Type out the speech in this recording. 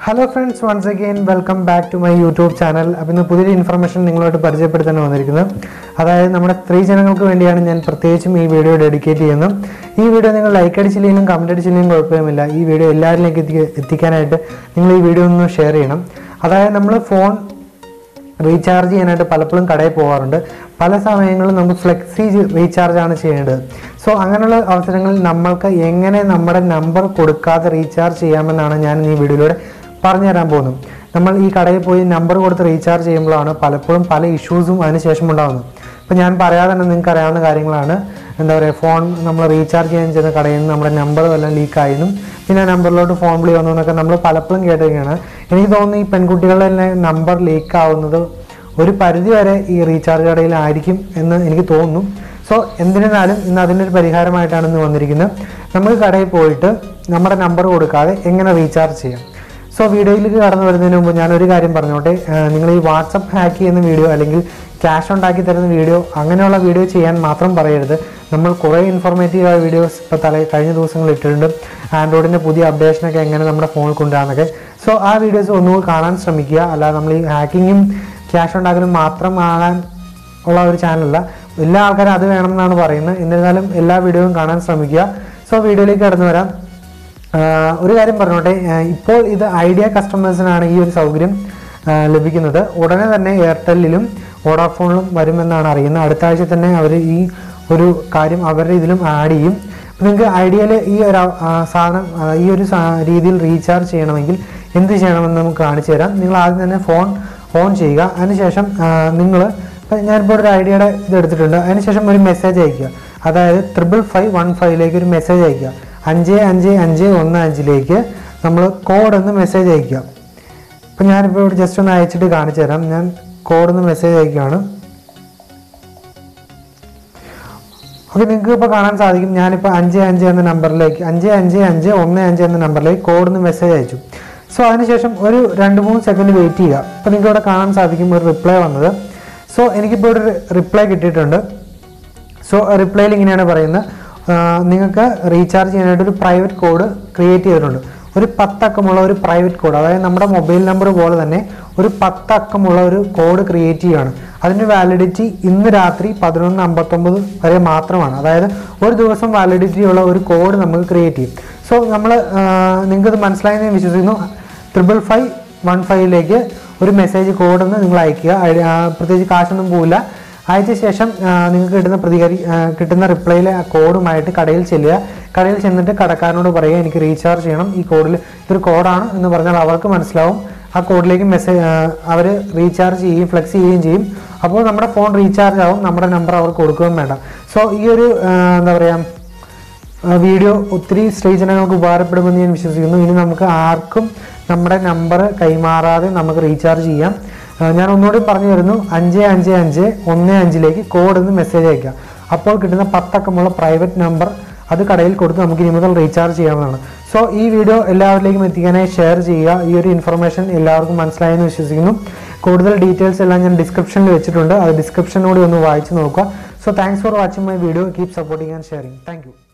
hello friends once again welcome back to my YouTube channel അപ്പോൾ ഇന്ന് പുതിയൊരു information നിങ്ങളോട് പരിചയപ്പെടുത്താൻ വന്നിരിക്കുന്നത് അതായത് നമ്മുടെ സ്ത്രീ ജനങ്ങൾക്ക് വേണ്ടിയാണ് ഞാൻ പ്രത്യേകിച്ചും ഈ വീഡിയോ ഡെഡിക്കേറ്റ് ചെയ്യുന്നത് ഈ വീഡിയോ നിങ്ങൾ ലൈക്ക് അടിച്ചില്ലെങ്കിലും കമൻറ്റ് അടിച്ചില്ലെങ്കിലും കുഴപ്പമില്ല ഈ വീഡിയോ എല്ലാവരിലേക്ക് എത്തി എത്തിക്കാനായിട്ട് നിങ്ങൾ ഈ വീഡിയോ ഒന്ന് ഷെയർ ചെയ്യണം അതായത് നമ്മൾ ഫോൺ റീചാർജ് ചെയ്യാനായിട്ട് പലപ്പോഴും കടയിൽ പോകാറുണ്ട് പല സമയങ്ങളിലും നമുക്ക് ഫ്ലെക്സി റീചാർജ് ആണ് ചെയ്യേണ്ടത് സോ അങ്ങനെയുള്ള അവസരങ്ങളിൽ നമ്മൾക്ക് എങ്ങനെ നമ്മുടെ നമ്പർ കൊടുക്കാതെ റീചാർജ് ചെയ്യാമെന്നാണ് ഞാൻ ഈ വീഡിയോയിലൂടെ പറഞ്ഞു തരാൻ പോകുന്നത് നമ്മൾ ഈ കടയിൽ പോയി നമ്പർ കൊടുത്ത് റീചാർജ് ചെയ്യുമ്പോഴാണ് പലപ്പോഴും പല ഇഷ്യൂസും അതിനുശേഷം ഉണ്ടാകുന്നത് ഇപ്പം ഞാൻ പറയാതെ തന്നെ നിങ്ങൾക്ക് അറിയാവുന്ന കാര്യങ്ങളാണ് എന്താ പറയുക ഫോൺ നമ്മൾ റീചാർജ് ചെയ്യാൻ ചെയ്യുന്ന കടയിൽ നിന്ന് നമ്മുടെ നമ്പർ എല്ലാം ലീക്കായെന്നും പിന്നെ ആ നമ്പറിലോട്ട് ഫോൺ വിളി വന്നു എന്നൊക്കെ നമ്മൾ പലപ്പോഴും കേട്ടിരിക്കുകയാണ് എനിക്ക് തോന്നുന്നു ഈ പെൺകുട്ടികളുടെ നമ്പർ ലീക്ക് ആവുന്നത് ഒരു പരിധി വരെ ഈ റീചാർജ് കടയിലായിരിക്കും എന്ന് എനിക്ക് തോന്നുന്നു സോ എന്തിരുന്നാലും ഇന്ന് അതിൻ്റെ ഒരു പരിഹാരമായിട്ടാണ് ഇന്ന് വന്നിരിക്കുന്നത് നമുക്ക് കടയിൽ പോയിട്ട് നമ്മുടെ നമ്പർ കൊടുക്കാതെ എങ്ങനെ റീചാർജ് ചെയ്യാം സോ വീഡിയോയിലേക്ക് കടന്നു വരുന്നതിന് മുമ്പ് ഞാൻ ഒരു കാര്യം പറഞ്ഞോട്ടെ ഏഹ് നിങ്ങൾ ഈ വാട്സപ്പ് ഹാക്ക് ചെയ്യുന്ന വീഡിയോ അല്ലെങ്കിൽ ക്യാഷ് ഉണ്ടാക്കി തരുന്ന വീഡിയോ അങ്ങനെയുള്ള വീഡിയോ ചെയ്യാൻ മാത്രം പറയരുത് നമ്മൾ കുറേ ഇൻഫോർമേറ്റീവായ വീഡിയോസ് ഇപ്പോൾ തല കഴിഞ്ഞ ദിവസങ്ങളിൽ ഇട്ടിട്ടുണ്ട് ആൻഡ്രോയിഡിൻ്റെ പുതിയ അപ്ഡേഷനൊക്കെ എങ്ങനെ നമ്മുടെ ഫോണിൽ കൊണ്ടുവരാമെന്നൊക്കെ സോ ആ വീഡിയോസ് ഒന്നുകൂടി കാണാൻ ശ്രമിക്കുക അല്ലാതെ നമ്മൾ ഈ ഹാക്കിങ്ങും ക്യാഷ് ഉണ്ടാക്കലും മാത്രം കാണാൻ ഉള്ള ഒരു ചാനലല്ല എല്ലാ ആൾക്കാരും അത് വേണമെന്നാണ് പറയുന്നത് എന്നിരുന്നാലും എല്ലാ വീഡിയോയും കാണാൻ ശ്രമിക്കുക സോ വീഡിയോയിലേക്ക് കടന്നു വരാം ആഹ് ഒരു കാര്യം പറഞ്ഞോട്ടെ ആഹ് ഇപ്പോൾ ഇത് ഐഡിയ കസ്റ്റമേഴ്സിനാണ് ഈ ഒരു സൗകര്യം ആഹ് ലഭിക്കുന്നത് ഉടനെ തന്നെ എയർടെല്ലിലും വോഡാഫോണിലും വരുമെന്നാണ് അറിയുന്നത് അടുത്ത ആഴ്ച തന്നെ അവർ ഈ ഒരു കാര്യം അവരുടെ ഇതിലും ആഡ് ചെയ്യും അപ്പോൾ നിങ്ങൾക്ക് ഐഡിയയിൽ ഈ ഒരു ആഹ് സാധനം ആഹ് ഈ ഒരു സാ- രീതിയിൽ റീചാർജ് ചെയ്യണമെങ്കിൽ എന്ത് ചെയ്യണമെന്ന് നമുക്ക് കാണിച്ചു തരാം നിങ്ങൾ ആദ്യം തന്നെ ഫോൺ ഓൺ ചെയ്യുക അതിനുശേഷം നിങ്ങൾ ഞാനിപ്പോൾ ഒരു ഐഡിയയുടെ ഇത് എടുത്തിട്ടുണ്ട് അതിനുശേഷം ഒരു മെസ്സേജ് അയക്കുക അതായത് ത്രിബിൾ ഫൈവ് വൺ ഫൈവിലേക്ക് ഒരു മെസ്സേജ് അയക്കുക അഞ്ച് അഞ്ച് അഞ്ച് ഒന്ന് അഞ്ചിലേക്ക് നമ്മൾ കോഡ് എന്ന് മെസ്സേജ് അയക്കുക ഇപ്പം ഞാനിപ്പോൾ ഇവിടെ ജസ്റ്റ് ഒന്ന് അയച്ചിട്ട് കാണിച്ചു തരാം ഞാൻ കോഡ് എന്ന് മെസ്സേജ് അയക്കുകയാണ് ഓക്കെ നിങ്ങൾക്ക് ഇപ്പോൾ കാണാൻ സാധിക്കും ഞാനിപ്പോൾ അഞ്ച് അഞ്ച് എന്ന നമ്പറിലേക്ക് അഞ്ച് അഞ്ച് അഞ്ച് ഒന്ന് അഞ്ച് എന്ന നമ്പറിലേക്ക് കോഡ് എന്ന് മെസ്സേജ് അയച്ചു സോ അതിനുശേഷം ഒരു രണ്ട് മൂന്ന് സെക്കൻഡ് വെയിറ്റ് ചെയ്യുക അപ്പോൾ നിങ്ങൾക്ക് ഇവിടെ കാണാൻ സാധിക്കും ഒരു റിപ്ലൈ വന്നത് സോ എനിക്കിപ്പോൾ ഒരു റിപ്ലൈ കിട്ടിയിട്ടുണ്ട് സോ റിപ്ലൈയിൽ ഇങ്ങനെയാണ് പറയുന്നത് ആ, നിങ്ങൾക്ക് റീചാർജ് ചെയ്യാനായിട്ട് ഒരു പ്രൈവറ്റ് കോഡ് ക്രിയേറ്റ് ചെയ്തിട്ടുണ്ട് ഒരു പത്തക്കമുള്ള ഒരു പ്രൈവറ്റ് കോഡ് അതായത് നമ്മുടെ മൊബൈൽ നമ്പർ പോലെ തന്നെ ഒരു പത്തക്കമുള്ള ഒരു കോഡ് ക്രിയേറ്റ് ചെയ്യുകയാണ് അതിൻ്റെ വാലിഡിറ്റി ഇന്ന് രാത്രി പതിനൊന്ന് അമ്പത്തൊമ്പത് വരെ മാത്രമാണ് അതായത് ഒരു ദിവസം വാലിഡിറ്റി ഉള്ള ഒരു കോഡ് നമുക്ക് ക്രിയേറ്റ് ചെയ്യും സോ നമ്മൾ നിങ്ങൾക്കത് മനസ്സിലായെന്ന് ഞാൻ വിശ്വസിക്കുന്നു ട്രിപ്പിൾ ഫൈവ് വൺ ഫൈവിലേക്ക് ഒരു മെസ്സേജ് കോഡ് ഒന്ന് നിങ്ങൾ അയക്കുക ഐ- ആ, പ്രത്യേകിച്ച് കാശൊന്നും പോവില്ല അയച്ച ശേഷം ആ, നിങ്ങൾക്ക് കിട്ടുന്ന പ്രതികരി ആ, കിട്ടുന്ന റിപ്ലൈയിലെ ആ കോഡുമായിട്ട് കടയിൽ ചെല്ലുക കടയിൽ ചെന്നിട്ട് കടക്കാരനോട് പറയുക എനിക്ക് റീചാർജ് ചെയ്യണം ഈ കോഡിൽ ഇതൊരു കോഡാണ് എന്ന് പറഞ്ഞാൽ അവർക്ക് മനസ്സിലാവും ആ കോഡിലേക്ക് മെസ്സേജ് അവർ റീചാർജ് ചെയ്യും ഫ്ലെക്സ് ചെയ്യുകയും ചെയ്യും അപ്പോൾ നമ്മുടെ ഫോൺ റീചാർജ് ആവും നമ്മുടെ നമ്പർ അവർക്ക് കൊടുക്കുകയും വേണ്ട സോ ഈ ഒരു ആ, എന്താ പറയുക ആ, വീഡിയോ ഒത്തിരി സ്ത്രീ ജനങ്ങൾക്ക് ഉപകാരപ്പെടുമെന്ന് ഞാൻ വിശ്വസിക്കുന്നു ഇനി നമുക്ക് ആർക്കും നമ്മുടെ നമ്പർ കൈമാറാതെ നമുക്ക് റീചാർജ് ചെയ്യാം ആ, ഞാൻ ഒന്നുകൂടി പറഞ്ഞു തരുന്നു അഞ്ച് അഞ്ച് അഞ്ച് ഒന്ന് അഞ്ചിലേക്ക് കോഡ് എന്ന് മെസ്സേജ് അയക്കുക അപ്പോൾ കിട്ടുന്ന പത്തക്കമുള്ള പ്രൈവറ്റ് നമ്പർ അത് കടയിൽ കൊടുത്ത് നമുക്ക് ഇനി മുതൽ റീചാർജ് ചെയ്യാവുന്നതാണ് സോ ഈ വീഡിയോ എല്ലാവരിലേക്കും എത്തിക്കാനായി ഷെയർ ചെയ്യുക ഈ ഒരു ഇൻഫർമേഷൻ എല്ലാവർക്കും മനസ്സിലായെന്ന് വിശ്വസിക്കുന്നു കൂടുതൽ ഡീറ്റെയിൽസ് എല്ലാം ഞാൻ ഡിസ്ക്രിപ്ഷനിൽ വെച്ചിട്ടുണ്ട് അത് ഡിസ്ക്രിപ്ഷനോട് ഒന്ന് വായിച്ച് നോക്കുക so thanks for watching my video keep supporting and sharing thank